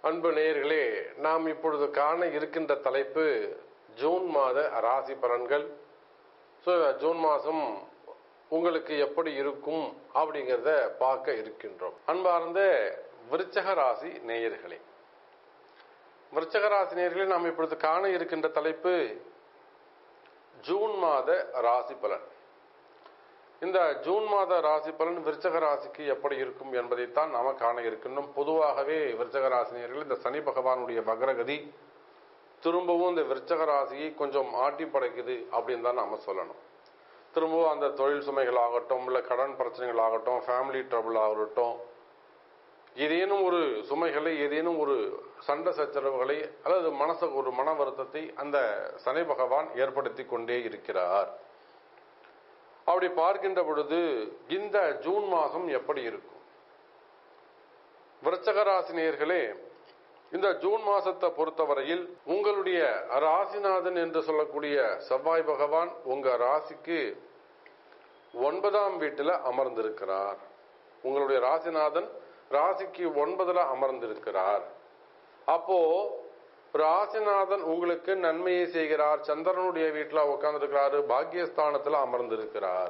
அன்பு நேயர்களே நாம் இப்பொழுது காண இருக்கின்ற தலைப்பு ஜூன் மாத ராசி பலன்கள் ஸோ ஜூன் மாதம் உங்களுக்கு எப்படி இருக்கும் அப்படிங்கிறத பார்க்க இருக்கின்றோம் அன்பார்ந்த விருச்சக ராசி நேயர்களே விருச்சக ராசி நேயர்களே நாம் இப்பொழுது காண இருக்கின்ற தலைப்பு ஜூன் மாத ராசி பலன் இந்த ஜூன் மாத ராசி பலன் விருச்சக ராசிக்கு எப்படி இருக்கும் என்பதைத்தான் நாம காண இருக்கின்றோம் பொதுவாகவே விருச்சக ராசினியர்கள் இந்த சனி பகவானுடைய வக்ரகதி திரும்பவும் இந்த விருச்சக ராசியை கொஞ்சம் ஆட்டி படைக்குது அப்படின்னு தான் நாம சொல்லணும் திரும்பவும் அந்த தொழில் சுமைகள் ஆகட்டும் இல்லை கடன் பிரச்சனைகள் ஆகட்டும் ஃபேமிலி ட்ரபிள் ஆகட்டும் ஏதேனும் ஒரு சுமைகளை ஏதேனும் ஒரு சண்டை சச்சரவுகளை அல்லது மனசு ஒரு மன வருத்தத்தை அந்த சனி பகவான் ஏற்படுத்தி கொண்டே இருக்கிறார் அப்படி பார்க்கின்ற பொழுது இந்த ஜூன் மாதம் எப்படி இருக்கும் விருச்சக ராசினியர்களே இந்த ஜூன் மாசத்தை பொறுத்தவரையில் உங்களுடைய ராசிநாதன் என்று சொல்லக்கூடிய செவ்வாய் பகவான் உங்க ராசிக்கு ஒன்பதாம் வீட்டில் அமர்ந்திருக்கிறார் உங்களுடைய ராசிநாதன் ராசிக்கு ஒன்பதுல அமர்ந்திருக்கிறார் அப்போ ராசிநாதன் உங்களுக்கு நன்மையை செய்கிறார் சந்திரனுடைய வீட்டில் உட்கார்ந்துருக்கிறாரு பாக்கியஸ்தானத்தில் அமர்ந்திருக்கிறார்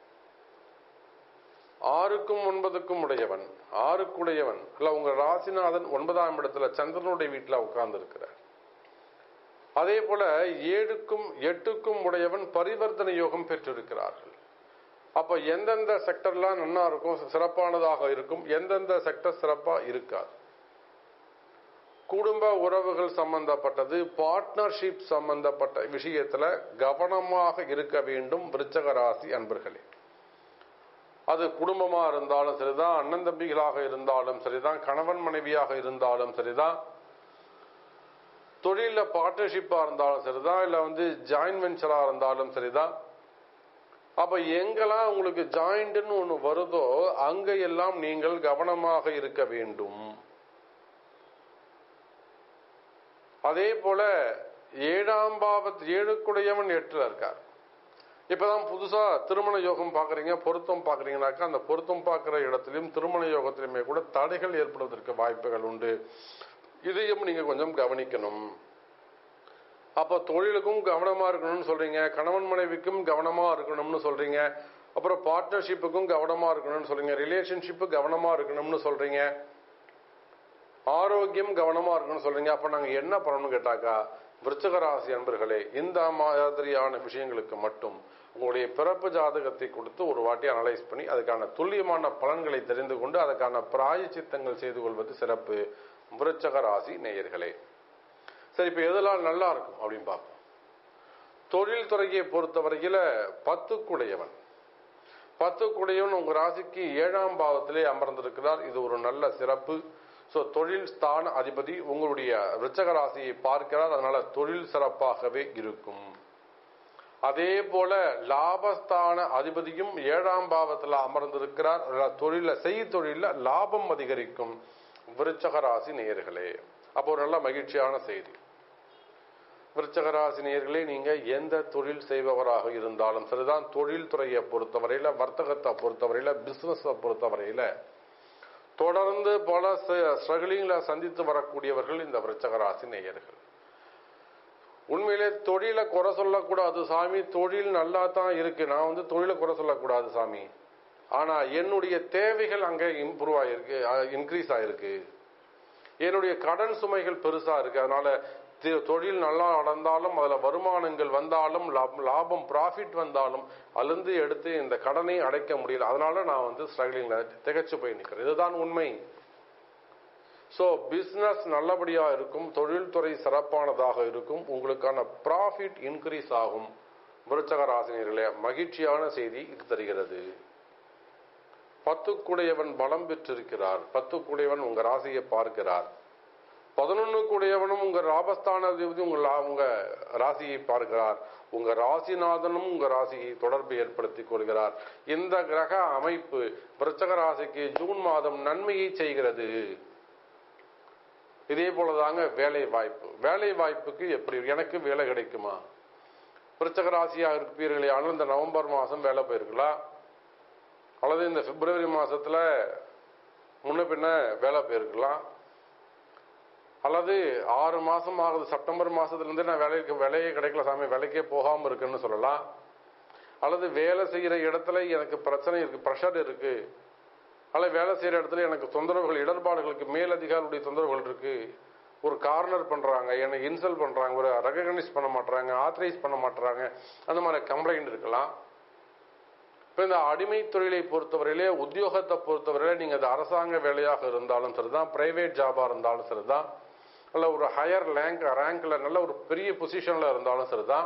ஆறுக்கும் ஒன்பதுக்கும் உடையவன் ஆறுக்குடையவன் அல்ல உங்க ராசிநாதன் ஒன்பதாம் இடத்துல சந்திரனுடைய வீட்டில் உட்கார்ந்திருக்கிறார் அதே போல ஏழுக்கும் எட்டுக்கும் உடையவன் பரிவர்த்தனை யோகம் பெற்றிருக்கிறார்கள் அப்ப எந்தெந்த செக்டர்லாம் நல்லா இருக்கும் சிறப்பானதாக இருக்கும் எந்தெந்த செக்டர் சிறப்பா இருக்காது குடும்ப உறவுகள் சம்பந்தப்பட்டது பார்ட்னர்ஷிப் சம்பந்தப்பட்ட விஷயத்துல கவனமாக இருக்க வேண்டும் விருச்சக ராசி அன்பர்களே அது குடும்பமா இருந்தாலும் சரிதான் அண்ணன் தம்பிகளாக இருந்தாலும் சரிதான் கணவன் மனைவியாக இருந்தாலும் சரிதான் தொழில பார்ட்னர்ஷிப்பா இருந்தாலும் சரிதான் இல்ல வந்து ஜாயின்ட் வெஞ்சரா இருந்தாலும் சரிதான் அப்ப எங்கெல்லாம் உங்களுக்கு ஜாயிண்ட்னு ஒண்ணு வருதோ அங்க எல்லாம் நீங்கள் கவனமாக இருக்க வேண்டும் அதே போல ஏழாம் பாவத் ஏழுக்குடையவன் எட்டுல இருக்கார் இப்பதான் புதுசா திருமண யோகம் பாக்குறீங்க பொருத்தம் பாக்குறீங்கனாக்கா அந்த பொருத்தம் பார்க்கிற இடத்திலும் திருமண யோகத்திலுமே கூட தடைகள் ஏற்படுவதற்கு வாய்ப்புகள் உண்டு இதையும் நீங்க கொஞ்சம் கவனிக்கணும் அப்ப தொழிலுக்கும் கவனமா இருக்கணும்னு சொல்றீங்க கணவன் மனைவிக்கும் கவனமா இருக்கணும்னு சொல்றீங்க அப்புறம் பார்ட்னர்ஷிப்புக்கும் கவனமா இருக்கணும்னு சொல்றீங்க ரிலேஷன்ஷிப்பு கவனமா இருக்கணும்னு சொல்றீங்க ஆரோக்கியம் கவனமா இருக்கணும்னு சொல்றீங்க அப்ப நாங்க என்ன பண்ணணும்னு கேட்டாக்கா விருச்சக ராசி அன்பர்களே இந்த மாதிரியான விஷயங்களுக்கு மட்டும் உங்களுடைய பிறப்பு ஜாதகத்தை கொடுத்து ஒரு வாட்டி அனலைஸ் பண்ணி அதுக்கான துல்லியமான பலன்களை தெரிந்து கொண்டு அதுக்கான பிராயச்சித்தங்கள் செய்து கொள்வது சிறப்பு விருச்சக ராசி நேயர்களே சரி இப்ப எதெல்லாம் நல்லா இருக்கும் அப்படின்னு பார்ப்போம் தொழில் துறையை பொறுத்தவரையில பத்துக்குடையவன் பத்துக்குடையவன் உங்க ராசிக்கு ஏழாம் பாவத்திலே அமர்ந்திருக்கிறார் இது ஒரு நல்ல சிறப்பு ஸோ தொழில் ஸ்தான அதிபதி உங்களுடைய விருச்சக ராசியை பார்க்கிறார் அதனால தொழில் சிறப்பாகவே இருக்கும் அதே போல லாபஸ்தான அதிபதியும் ஏழாம் பாவத்தில் அமர்ந்திருக்கிறார் தொழில செய் தொழில லாபம் அதிகரிக்கும் விருச்சக ராசி நேயர்களே அப்போ ஒரு நல்ல மகிழ்ச்சியான செய்தி விருச்சக ராசி நேயர்களே நீங்க எந்த தொழில் செய்பவராக இருந்தாலும் சரிதான் தொழில் துறையை பொறுத்தவரையில வர்த்தகத்தை பொறுத்தவரையில பிசினஸ் பொறுத்தவரையில தொடர்ந்து பல ஸ்ட்ரகிளிங்ல சந்தித்து வரக்கூடியவர்கள் இந்த விருச்சக ராசி நேயர்கள் உண்மையிலே தொழிலை குறை சொல்லக்கூடாது சாமி தொழில் நல்லா தான் இருக்கு நான் வந்து தொழிலை குறை சொல்லக்கூடாது சாமி ஆனா என்னுடைய தேவைகள் அங்க இம்ப்ரூவ் ஆயிருக்கு இன்க்ரீஸ் ஆயிருக்கு என்னுடைய கடன் சுமைகள் பெருசா இருக்கு அதனால தொழில் நல்லா நடந்தாலும் அதுல வருமானங்கள் வந்தாலும் லாபம் ப்ராஃபிட் வந்தாலும் அழுந்து எடுத்து இந்த கடனை அடைக்க முடியல அதனால நான் வந்து ஸ்ட்ரகிளிங்ல திகச்சு போய் நிற்கிறேன் இதுதான் உண்மை ஸோ பிஸ்னஸ் நல்லபடியா இருக்கும் தொழில்துறை சிறப்பானதாக இருக்கும் உங்களுக்கான ப்ராஃபிட் இன்க்ரீஸ் ஆகும் விருச்சக ராசினியர்களே மகிழ்ச்சியான செய்தி இது தருகிறது பத்துக்குடையவன் பலம் பெற்றிருக்கிறார் பத்துக்குடையவன் உங்க ராசியை பார்க்கிறார் பதினொன்னுக்குடையவனும் உங்க ராபஸ்தான அதிபதி உங்க உங்க ராசியை பார்க்கிறார் உங்க ராசிநாதனும் உங்க ராசியை தொடர்பு ஏற்படுத்திக் கொள்கிறார் இந்த கிரக அமைப்பு விருச்சக ராசிக்கு ஜூன் மாதம் நன்மையை செய்கிறது இதே போலதாங்க வேலை வாய்ப்பு வேலை வாய்ப்புக்கு எப்படி எனக்கு வேலை கிடைக்குமா விருச்சக ராசியாக இருப்பீர்களே ஆனால் இந்த நவம்பர் மாதம் வேலை போயிருக்கலாம் அல்லது இந்த பிப்ரவரி மாசத்துல முன்ன பின்ன வேலை போயிருக்கலாம் அல்லது ஆறு மாசம் ஆகுது செப்டம்பர் மாசத்துல இருந்து நான் வேலைக்கு வேலையே கிடைக்கல சாமி வேலைக்கே போகாம இருக்குன்னு சொல்லலாம் அல்லது வேலை செய்யற இடத்துல எனக்கு பிரச்சனை இருக்கு ப்ரெஷர் இருக்கு அல்லது வேலை செய்யற இடத்துல எனக்கு தொந்தரவுகள் இடர்பாடுகளுக்கு மேலதிகாரியுடைய தொந்தரவுகள் இருக்கு ஒரு கார்னர் பண்றாங்க என்னை இன்சல்ட் பண்றாங்க ஒரு ரெகனைஸ் பண்ண மாட்டாங்க ஆத்தரைஸ் பண்ண மாட்டாங்க அந்த மாதிரி கம்ப்ளைண்ட் இருக்கலாம் இப்போ இந்த அடிமை தொழிலை பொறுத்தவரையிலே உத்தியோகத்தை பொறுத்தவரையிலே நீங்க அது அரசாங்க வேலையாக இருந்தாலும் சரிதான் பிரைவேட் ஜாபா இருந்தாலும் சரிதான் அல்ல ஒரு ஹையர் ரேங்க் ரேங்க்ல நல்ல ஒரு பெரிய பொசிஷன்ல இருந்தாலும் சரிதான்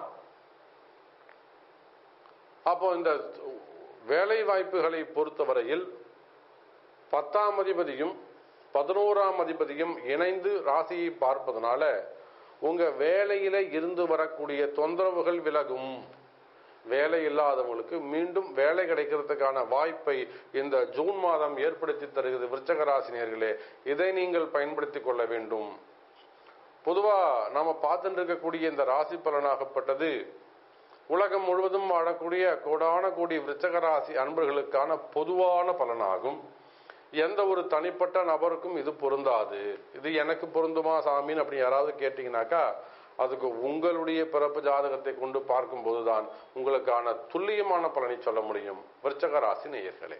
அப்போ இந்த வேலை வாய்ப்புகளை பொறுத்தவரையில் பத்தாம் அதிபதியும் பதினோராம் அதிபதியும் இணைந்து ராசியை பார்ப்பதனால உங்க வேலையில இருந்து வரக்கூடிய தொந்தரவுகள் விலகும் வேலை இல்லாதவங்களுக்கு மீண்டும் வேலை கிடைக்கிறதுக்கான வாய்ப்பை இந்த ஜூன் மாதம் ஏற்படுத்தி தருகிறது விருச்சக ராசினியர்களே இதை நீங்கள் பயன்படுத்திக் கொள்ள வேண்டும் பொதுவா நாம பார்த்துட்டு இருக்கக்கூடிய இந்த ராசி பலனாகப்பட்டது உலகம் முழுவதும் வாழக்கூடிய கோடான கோடி விருச்சக ராசி அன்பர்களுக்கான பொதுவான பலனாகும் எந்த ஒரு தனிப்பட்ட நபருக்கும் இது பொருந்தாது இது எனக்கு பொருந்துமா சாமின்னு அப்படி யாராவது கேட்டீங்கன்னாக்கா அதுக்கு உங்களுடைய பிறப்பு ஜாதகத்தை கொண்டு பார்க்கும்போதுதான் உங்களுக்கான துல்லியமான பலனை சொல்ல முடியும் விருச்சக ராசி நேயர்களே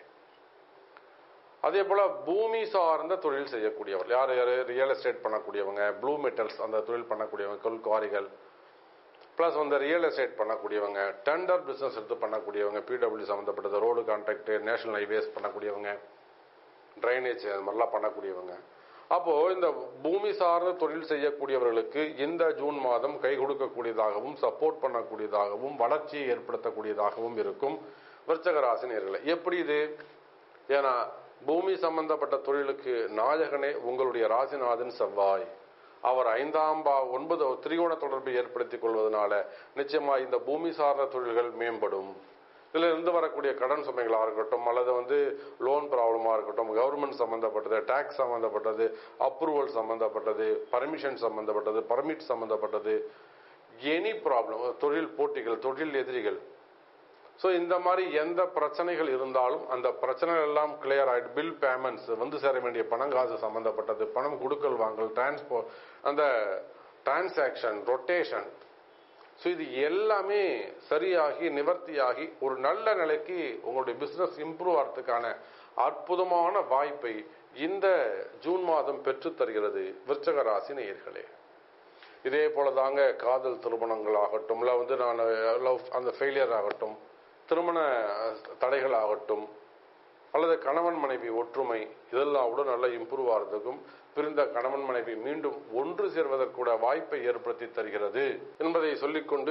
அதே போல பூமி சார்ந்த தொழில் செய்யக்கூடியவர் யார் யார் ரியல் எஸ்டேட் பண்ணக்கூடியவங்க ப்ளூ மெட்டல்ஸ் அந்த தொழில் பண்ணக்கூடியவங்க கொல்குவாரிகள் ப்ளஸ் வந்து ரியல் எஸ்டேட் பண்ணக்கூடியவங்க டெண்டர் பிஸ்னஸ் எடுத்து பண்ணக்கூடியவங்க பிடபிள்யூ சம்மந்தப்பட்டது ரோடு கான்ட்ராக்ட் நேஷனல் ஹைவேஸ் பண்ணக்கூடியவங்க ட்ரைனேஜ் அது மாதிரிலாம் பண்ணக்கூடியவங்க அப்போ இந்த பூமி சார்ந்த தொழில் செய்யக்கூடியவர்களுக்கு இந்த ஜூன் மாதம் கை கொடுக்கக்கூடியதாகவும் சப்போர்ட் பண்ணக்கூடியதாகவும் வளர்ச்சியை ஏற்படுத்தக்கூடியதாகவும் இருக்கும் விருச்சக ராசினியர்களை எப்படி இது ஏன்னா பூமி சம்பந்தப்பட்ட தொழிலுக்கு நாயகனே உங்களுடைய ராசிநாதன் செவ்வாய் அவர் ஐந்தாம் பா ஒன்பது திரிகோண தொடர்பை ஏற்படுத்திக் கொள்வதனால நிச்சயமா இந்த பூமி சார்ந்த தொழில்கள் மேம்படும் இதுல இருந்து வரக்கூடிய கடன் சுமைகளா இருக்கட்டும் அல்லது வந்து லோன் ப்ராப்ளமா இருக்கட்டும் கவர்மெண்ட் சம்பந்தப்பட்டது டாக்ஸ் சம்பந்தப்பட்டது அப்ரூவல் சம்பந்தப்பட்டது பர்மிஷன் சம்பந்தப்பட்டது பர்மிட் சம்பந்தப்பட்டது எனி ப்ராப்ளம் தொழில் போட்டிகள் தொழில் எதிரிகள் ஸோ இந்த மாதிரி எந்த பிரச்சனைகள் இருந்தாலும் அந்த பிரச்சனைகள் எல்லாம் கிளியர் ஆயிட்டு பில் பேமெண்ட்ஸ் வந்து சேர வேண்டிய பணம் காசு சம்பந்தப்பட்டது பணம் கொடுக்கல் வாங்கல் டிரான்ஸ்போ அந்த டிரான்சாக்ஷன் ரொட்டேஷன் ஸோ இது எல்லாமே சரியாகி நிவர்த்தியாகி ஒரு நல்ல நிலைக்கு உங்களுடைய பிசினஸ் இம்ப்ரூவ் ஆகிறதுக்கான அற்புதமான வாய்ப்பை இந்த ஜூன் மாதம் பெற்றுத் தருகிறது விருச்சக ராசி நேயர்களே இதே போல தாங்க காதல் திருமணங்கள் ஆகட்டும் இல்லை வந்து நான் லவ் அந்த ஃபெயிலியர் ஆகட்டும் திருமண தடைகள் ஆகட்டும் அல்லது கணவன் மனைவி ஒற்றுமை இதெல்லாம் கூட நல்லா இம்ப்ரூவ் ஆகிறதுக்கும் பிரிந்த கணவன் மனைவி மீண்டும் ஒன்று சேர்வதற்கூட வாய்ப்பை ஏற்படுத்தி தருகிறது என்பதை சொல்லிக்கொண்டு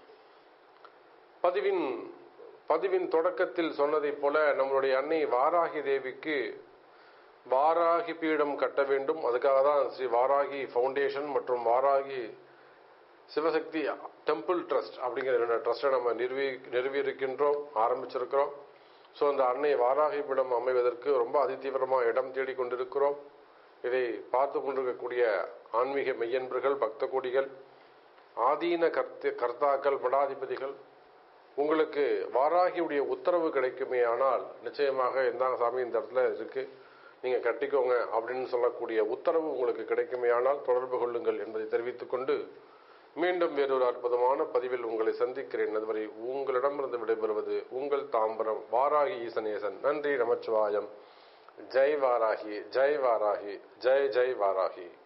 பதிவின் பதிவின் தொடக்கத்தில் சொன்னதைப் போல நம்மளுடைய அன்னை வாராகி தேவிக்கு வாராகி பீடம் கட்ட வேண்டும் அதுக்காக தான் ஸ்ரீ வாராகி ஃபவுண்டேஷன் மற்றும் வாராகி சிவசக்தி டெம்பிள் ட்ரஸ்ட் அப்படிங்கிற ரெண்டு ட்ரஸ்ட்டை நம்ம நிறுவி நிறுவியிருக்கின்றோம் ஆரம்பிச்சிருக்கிறோம் ஸோ அந்த அன்னை வாராகி பீடம் அமைவதற்கு ரொம்ப அதிதீவிரமாக இடம் தேடி கொண்டிருக்கிறோம் இதை பார்த்து கொண்டிருக்கக்கூடிய ஆன்மீக மெய்யன்பர்கள் பக்த கோடிகள் ஆதீன கர்த்த கர்த்தாக்கள் மடாதிபதிகள் உங்களுக்கு வாராகியுடைய உத்தரவு கிடைக்குமே ஆனால் நிச்சயமாக எந்தாங்க சாமி இந்த இடத்துல இருக்கு நீங்க கட்டிக்கோங்க அப்படின்னு சொல்லக்கூடிய உத்தரவு உங்களுக்கு கிடைக்குமே ஆனால் தொடர்பு கொள்ளுங்கள் என்பதை தெரிவித்துக் கொண்டு மீண்டும் வேறொரு அற்புதமான பதிவில் உங்களை சந்திக்கிறேன் அதுவரை உங்களிடமிருந்து விடைபெறுவது உங்கள் தாம்பரம் வாராகி ஈசனேசன் நன்றி நமச்சிவாயம் ஜெய் வாராகி ஜெய் வாராகி ஜெய் ஜெய் வாராகி